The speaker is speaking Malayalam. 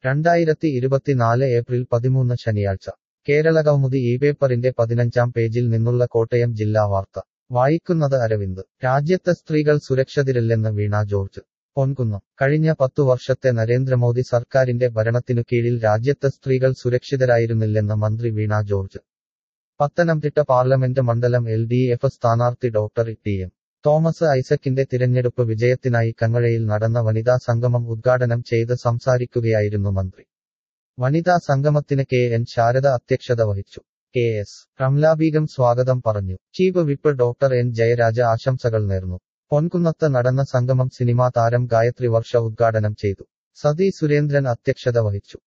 രണ്ടായിരത്തി ഇരുപത്തിനാല് ഏപ്രിൽ പതിമൂന്ന് ശനിയാഴ്ച കേരള കൗമുദി ഈ പേപ്പറിന്റെ പതിനഞ്ചാം പേജിൽ നിന്നുള്ള കോട്ടയം ജില്ലാ വാർത്ത വായിക്കുന്നത് അരവിന്ദ് രാജ്യത്തെ സ്ത്രീകൾ സുരക്ഷിതരില്ലെന്ന് വീണ ജോർജ് പൊൻകുന്നം കഴിഞ്ഞ പത്തു വർഷത്തെ നരേന്ദ്രമോദി സർക്കാരിന്റെ ഭരണത്തിനു കീഴിൽ രാജ്യത്തെ സ്ത്രീകൾ സുരക്ഷിതരായിരുന്നില്ലെന്ന് മന്ത്രി വീണ ജോർജ് പത്തനംതിട്ട പാർലമെന്റ് മണ്ഡലം എൽ ഡി എഫ് സ്ഥാനാർത്ഥി ഡോക്ടർ ടി എം തോമസ് ഐസക്കിന്റെ തിരഞ്ഞെടുപ്പ് വിജയത്തിനായി കങ്ങഴയിൽ നടന്ന വനിതാ സംഗമം ഉദ്ഘാടനം ചെയ്ത് സംസാരിക്കുകയായിരുന്നു മന്ത്രി വനിതാ സംഗമത്തിന് കെ എൻ ശാരദ അധ്യക്ഷത വഹിച്ചു കെ എസ് റംലാബീഗം സ്വാഗതം പറഞ്ഞു chief whip doctor N Jayaraj ആശംസകൾ നേർന്നു പൊൻകുന്നത്ത് നടന്ന സംഗമം സിനിമാ താരം ഗായത്രി വർഷ ഉദ്ഘാടനം ചെയ്തു സതി സുരേന്ദ്രൻ അധ്യക്ഷത വഹിച്ചു